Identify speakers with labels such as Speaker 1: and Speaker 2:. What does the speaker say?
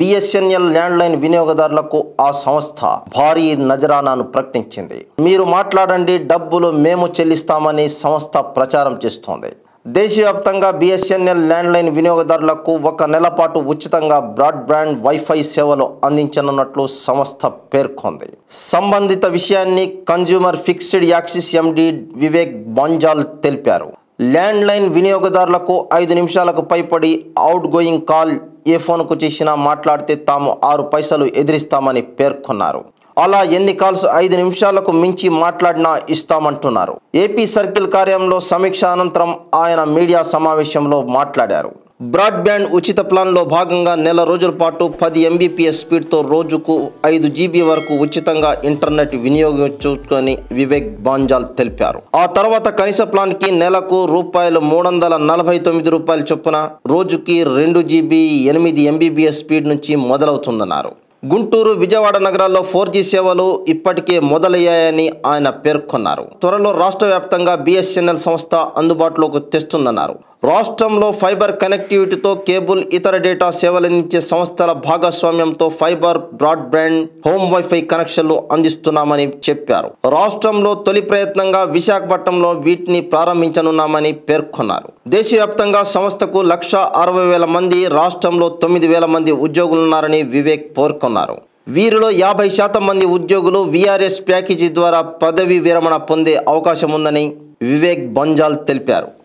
Speaker 1: BSNL landline వినియోగదారులకు ఆ సంస్థ భారీ నజరానాను ప్రకటించింది మీరు మాట్లాడండి డబ్బులు మేము చెల్లిస్తామని సంస్థ ప్రచారం చేస్తోంది దేశవ్యాప్తంగా బిఎస్ఎన్ఎల్ ల్యాండ్లైన్ వినియోగదారులకు ఒక నెల పాటు ఉచితంగా బ్రాడ్బ్యాండ్ వైఫై సేవలు అందించనున్నట్లు సంస్థ పేర్కొంది సంబంధిత విషయాన్ని consumer fixed access MD Vivek Banjal తెలిపారు ల్యాండ్లైన్ వినియోగదారులకు ఐదు నిమిషాలకు పైపడి అవుట్ గోయింగ్ కాల్ ఏ ఫోన్కు చేసినా మాట్లాడితే తాము ఆరు పైసలు ఎదిరిస్తామని పేర్కొన్నారు అలా ఎన్ని కాల్స్ ఐదు నిమిషాలకు మించి మాట్లాడినా ఇస్తామంటున్నారు ఏపీ సర్కిల్ కార్యంలో సమీక్ష అనంతరం ఆయన మీడియా సమావేశంలో మాట్లాడారు బ్రాడ్బ్యాండ్ ఉచిత ప్లాన్లో భాగంగా నెల రోజుల పాటు పది ఎంబీపీఎస్ స్పీడ్తో రోజుకు ఐదు జీబీ వరకు ఉచితంగా ఇంటర్నెట్ వినియోగించుకొని వివేక్ బాంజాల్ తెలిపారు ఆ తర్వాత కనీస ప్లాన్కి నెలకు రూపాయలు మూడు వందల నలభై తొమ్మిది రూపాయల చొప్పున రోజుకి రెండు జీబీ ఎనిమిది ఎంబీబీఎస్ స్పీడ్ నుంచి మొదలవుతుందన్నారు గుంటూరు విజయవాడ నగరాల్లో ఫోర్ జీ సేవలు ఇప్పటికే మొదలయ్యాయని ఆయన పేర్కొన్నారు త్వరలో రాష్ట్ర వ్యాప్తంగా బిఎస్ఎన్ఎల్ సంస్థ అందుబాటులోకి తెస్తుందన్నారు రాష్ట్రంలో ఫైబర్ కనెక్టివిటీతో కేబుల్ ఇతర డేటా సేవలందించే సంస్థల భాగస్వామ్యంతో ఫైబర్ బ్రాడ్బ్యాండ్ హోమ్ వైఫై కనెక్షన్లు అందిస్తున్నామని చెప్పారు రాష్ట్రంలో తొలి ప్రయత్నంగా విశాఖపట్నంలో వీటిని ప్రారంభించనున్నామని పేర్కొన్నారు దేశవ్యాప్తంగా సంస్థకు లక్ష అరవై వేల మంది రాష్ట్రంలో తొమ్మిది వేల మంది ఉద్యోగులున్నారని వివేక్ పేర్కొన్నారు వీరిలో యాభై శాతం మంది ఉద్యోగులు విఆర్ఎస్ ప్యాకేజీ ద్వారా పదవి విరమణ పొందే అవకాశం ఉందని వివేక్ బంజాల్ తెలిపారు